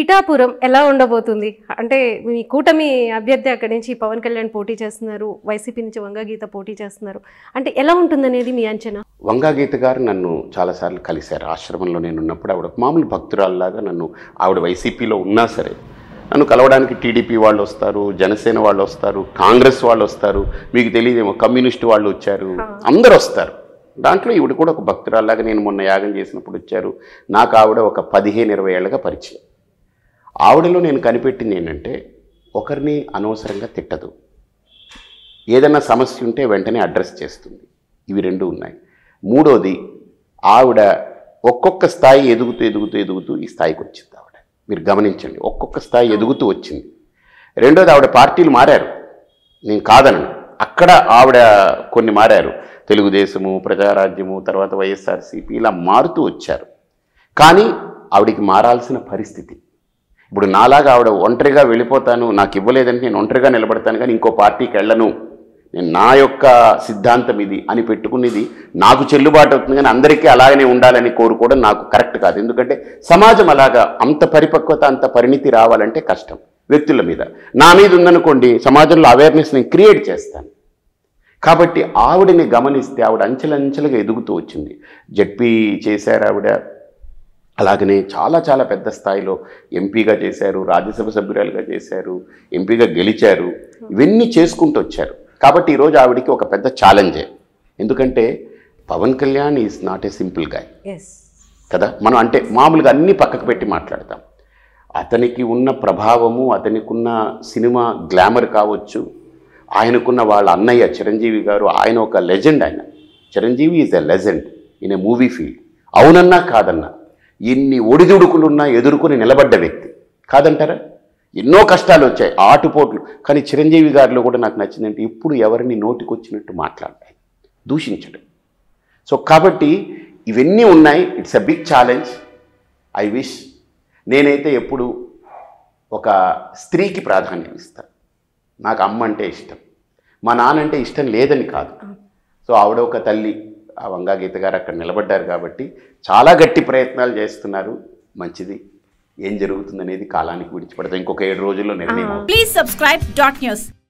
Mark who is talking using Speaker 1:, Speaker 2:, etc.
Speaker 1: పిఠాపురం ఎలా ఉండబోతుంది అంటే మీ కూటమి అభ్యర్థి అక్కడి నుంచి పవన్ కళ్యాణ్ పోటీ చేస్తున్నారు వైసీపీ నుంచి వంగగీత పోటీ చేస్తున్నారు అంటే ఎలా ఉంటుందనేది మీ అంచనా
Speaker 2: వంగా గీత గారు నన్ను చాలాసార్లు కలిశారు ఆశ్రమంలో నేను ఉన్నప్పుడు ఆవిడ ఒక మామూలు భక్తురాల్లాగా నన్ను ఆవిడ వైసీపీలో ఉన్నా సరే నన్ను కలవడానికి టీడీపీ వాళ్ళు వస్తారు జనసేన వాళ్ళు వస్తారు కాంగ్రెస్ వాళ్ళు వస్తారు మీకు తెలియదేమో కమ్యూనిస్ట్ వాళ్ళు వచ్చారు అందరు వస్తారు దాంట్లో ఈవిడ కూడా ఒక భక్తురాల్లాగా నేను మొన్న యాగం చేసినప్పుడు వచ్చారు నాకు ఆవిడ ఒక పదిహేను ఇరవై ఏళ్ళగా పరిచయం ఆవిడలో నేను కనిపెట్టింది ఏంటంటే ఒకరిని అనవసరంగా తిట్టదు ఏదైనా సమస్య ఉంటే వెంటనే అడ్రస్ చేస్తుంది ఇవి రెండు ఉన్నాయి మూడోది ఆవిడ ఒక్కొక్క స్థాయి ఎదుగుతూ ఎదుగుతూ ఎదుగుతూ ఈ స్థాయికి వచ్చింది ఆవిడ మీరు గమనించండి ఒక్కొక్క స్థాయి ఎదుగుతూ వచ్చింది రెండోది ఆవిడ పార్టీలు మారారు నేను కాదను అక్కడ ఆవిడ కొన్ని మారారు తెలుగుదేశము ప్రజారాజ్యము తర్వాత వైఎస్ఆర్సీపీ ఇలా మారుతూ వచ్చారు కానీ ఆవిడికి మారాల్సిన పరిస్థితి ఇప్పుడు నాలాగా ఆవిడ ఒంటరిగా వెళ్ళిపోతాను నాకు ఇవ్వలేదంటే నేను ఒంటరిగా నిలబడతాను కానీ ఇంకో పార్టీకి వెళ్ళను నేను నా యొక్క సిద్ధాంతం ఇది అని పెట్టుకునేది నాకు చెల్లుబాటు అవుతుంది కానీ అందరికీ అలాగనే ఉండాలని కోరుకోవడం నాకు కరెక్ట్ కాదు ఎందుకంటే సమాజం అలాగా అంత పరిపక్వత అంత పరిణితి రావాలంటే కష్టం వ్యక్తుల మీద నా మీద ఉందనుకోండి సమాజంలో అవేర్నెస్ నేను క్రియేట్ చేస్తాను కాబట్టి ఆవిడని గమనిస్తే ఆవిడ అంచెలంచెలుగా ఎదుగుతూ వచ్చింది జడ్పీ చేశారు ఆవిడ అలాగనే చాలా చాలా పెద్ద స్థాయిలో ఎంపీగా చేశారు రాజ్యసభ సభ్యురాలుగా చేశారు ఎంపీగా గెలిచారు ఇవన్నీ చేసుకుంటూ వచ్చారు కాబట్టి ఈరోజు ఆవిడకి ఒక పెద్ద ఛాలెంజే ఎందుకంటే Pawan Kalyan is not a simple guy
Speaker 1: ఎస్
Speaker 2: కదా మనం అంటే మామూలుగా అన్నీ పక్కకు పెట్టి మాట్లాడతాం అతనికి ఉన్న ప్రభావము అతనికి ఉన్న సినిమా గ్లామర్ కావచ్చు ఆయనకున్న వాళ్ళ అన్నయ్య చిరంజీవి గారు ఆయన ఒక లెజెండ్ ఆయన Chiranjeevi is a legend in a movie field అవునన్నా కాదన్నా ఎన్ని ఒడిదుడుకులున్నా ఎదుర్కొని నిలబడ్డ వ్యక్తి కాదంటారా ఎన్నో కష్టాలు వచ్చాయి ఆటుపోట్లు కానీ చిరంజీవి గారిలో కూడా నాకు నచ్చిందంటే ఇప్పుడు ఎవరిని నోటికొచ్చినట్టు మాట్లాడాలి దూషించడం సో కాబట్టి ఇవన్నీ ఉన్నాయి it's a big challenge I wish నేనైతే ఎప్పుడు ఒక స్త్రీకి ప్రాధాన్యం ఇస్తాను నాకు అమ్మ అంటే ఇష్టం మా నాన్న అంటే ఇష్టం లేదని కాదు సో ఆవిడ ఒక తల్లి ఆ వంగా గీత గారు అక్కడ నిలబడ్డారు కాబట్టి చాలా గట్టి ప్రయత్నాలు చేస్తున్నారు మంచిది ఏం జరుగుతుందనేది కాలానికి విడిచిపెడతాం ఇంకొక ఏడు రోజుల్లో నిర్ణయం అవుతుంది.
Speaker 3: Please subscribe dot news.